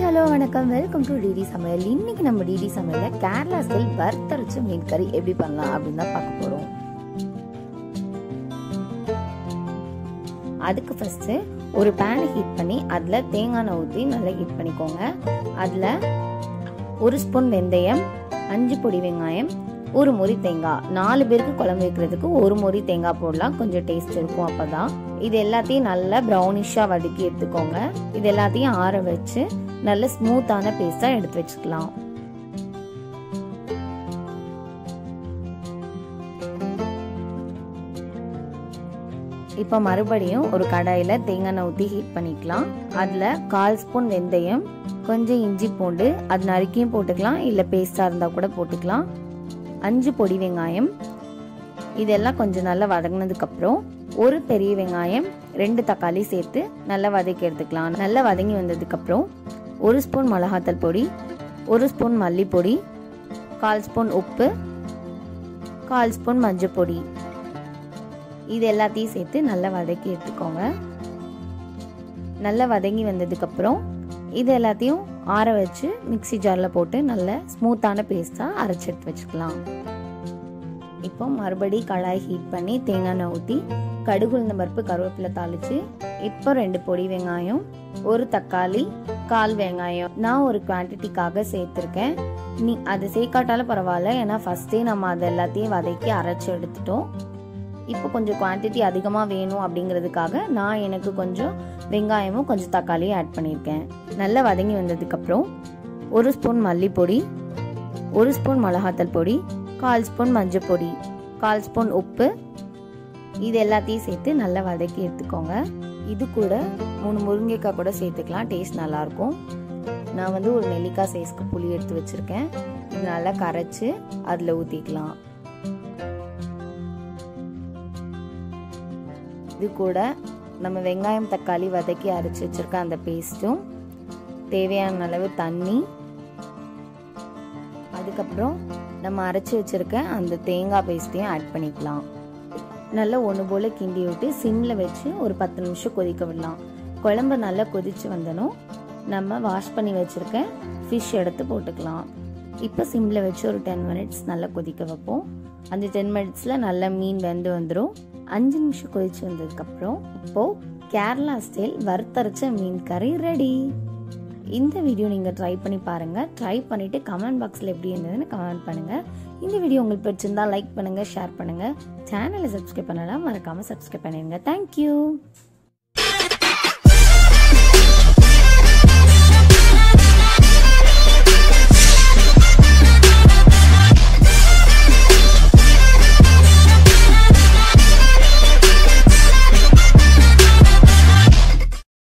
hello வணக்கம் welcome to DD சமையல் இன்னைக்கு நம்ம டிடி சமையல்ல கேரளா ஸ்டைல் வறுத்தரைச்ச மீன் கறி எப்படி பண்ணலாம் அப்படின்னு தான் பார்க்க போறோம் அதுக்கு ஃபர்ஸ்ட் ஒரு பேனை ஹீட் பண்ணி அதில் தேங்காய் எண்ணெய் ஊற்றி நல்லா ஹீட் பண்ணிக்கோங்க அதில் ஒரு ஸ்பூன் வெந்தயம் அஞ்சு பொடி வெங்காயம் ஒரு முறி தேங்காய் நாலு பேருக்கு குழம்பு வைக்கிறதுக்கு ஒரு முறி தேங்காய் போடலாம் கொஞ்சம் டேஸ்ட் இருக்கும் அப்பதான் இது எல்லாத்தையும் நல்லா ப்ரௌனிஷாக வதக்கி எடுத்துக்கோங்க இது எல்லாத்தையும் ஆற வச்சு நல்ல ஸ்மூத்தான பேஸ்டாக எடுத்து வச்சுக்கலாம் இப்போ மறுபடியும் ஒரு கடாயில் தேங்காய் எண்ணெய் ஊற்றி ஹீட் பண்ணிக்கலாம் அதில் கால் ஸ்பூன் வெந்தயம் கொஞ்சம் இஞ்சி பூண்டு அது நறுக்கியும் போட்டுக்கலாம் இல்லை பேஸ்டாக இருந்தால் கூட போட்டுக்கலாம் அஞ்சு பொடி வெங்காயம் இதெல்லாம் கொஞ்சம் நல்லா வதங்கினதுக்கப்புறம் ஒரு பெரிய வெங்காயம் ரெண்டு தக்காளி சேர்த்து நல்லா வதக்கி எடுத்துக்கலாம் நல்லா வதங்கி வந்ததுக்கப்புறம் ஒரு ஸ்பூன் மிளகாத்தல் பொடி ஒரு ஸ்பூன் மல்லிப்பொடி கால் ஸ்பூன் உப்பு கால் ஸ்பூன் மஞ்சள் பொடி இது எல்லாத்தையும் சேர்த்து நல்லா வதக்கி எடுத்துக்கோங்க நல்லா வதங்கி வந்ததுக்கப்புறம் இது எல்லாத்தையும் ஆற வச்சு மிக்சி ஜாரில் போட்டு நல்ல ஸ்மூத்தான பேஸ்ட்டாக அரைச்சி எடுத்து வச்சுக்கலாம் இப்போ மறுபடி கடாய் ஹீட் பண்ணி தேங்காய் எண்ணெய் ஊற்றி கடுகு உளுந்த பருப்பு கருவேப்பிலை தாளிச்சு இப்போ ரெண்டு பொடி வெங்காயம் ஒரு தக்காளி கால் வெங்காயம் நான் ஒரு குவான்டிட்டிக்காக சேர்த்துருக்கேன் நீ அது சேர்க்காட்டாலும் பரவாயில்ல ஏன்னா ஃபஸ்ட்டே நம்ம அது எல்லாத்தையும் வதக்கி அரைச்சி எடுத்துட்டோம் இப்போ கொஞ்சம் குவான்டிட்டி அதிகமாக வேணும் அப்படிங்கிறதுக்காக நான் எனக்கு கொஞ்சம் வெங்காயமும் கொஞ்சம் தக்காளியும் ஆட் பண்ணியிருக்கேன் நல்லா வதங்கி வந்ததுக்கப்புறம் ஒரு ஸ்பூன் மல்லிப்பொடி ஒரு ஸ்பூன் மிளகாத்தல் பொடி கால் ஸ்பூன் மஞ்சள் பொடி கால் ஸ்பூன் உப்பு இது எல்லாத்தையும் சேர்த்து நல்லா வதக்கி எடுத்துக்கோங்க இது கூட மூணு முருங்கைக்காய் கூட சேர்த்துக்கலாம் டேஸ்ட் நல்லாயிருக்கும் நான் வந்து ஒரு நெல்லிக்காய் சைஸ்க்கு புளி எடுத்து வச்சுருக்கேன் இது நல்லா கரைச்சி அதில் ஊற்றிக்கலாம் இது கூட நம்ம வெங்காயம் தக்காளி வதக்கி அரைச்சி வச்சுருக்க அந்த பேஸ்ட்டும் தேவையான அளவு தண்ணி அதுக்கப்புறம் நம்ம அரைச்சி வச்சுருக்க அந்த தேங்காய் பேஸ்ட்டையும் ஆட் பண்ணிக்கலாம் நல்லா ஒன்று போல் கிண்டி விட்டு சிம்மில் வச்சு ஒரு பத்து நிமிஷம் கொதிக்க விடலாம் குழம்பு நல்லா கொதித்து வந்தனும் நம்ம வாஷ் பண்ணி வச்சுருக்க ஃபிஷ் எடுத்து போட்டுக்கலாம் இப்போ சிம்மில் வச்சு ஒரு டென் மினிட்ஸ் நல்லா கொதிக்க வைப்போம் அந்த டென் மினிட்ஸில் நல்லா மீன் வெந்து வந்துடும் அஞ்சு நிமிஷம் கொதிச்சு வந்ததுக்கப்புறம் இப்போது கேரளா ஸ்டைல் வறுத்தரைச்ச மீன் கறி ரெடி இந்த வீடியோ நீங்கள் ட்ரை பண்ணி பாருங்கள் ட்ரை பண்ணிவிட்டு கமெண்ட் பாக்ஸில் எப்படி இருந்ததுன்னு கமெண்ட் பண்ணுங்கள் இந்த வீடியோ உங்களுக்கு பிடிச்சிருந்தா லைக் பண்ணுங்கள் ஷேர் பண்ணுங்கள் சேனலை சப்ஸ்கிரைப் பண்ணலாம் மறக்காமல் சப்ஸ்கிரைப் பண்ணிடுங்க தேங்க்யூ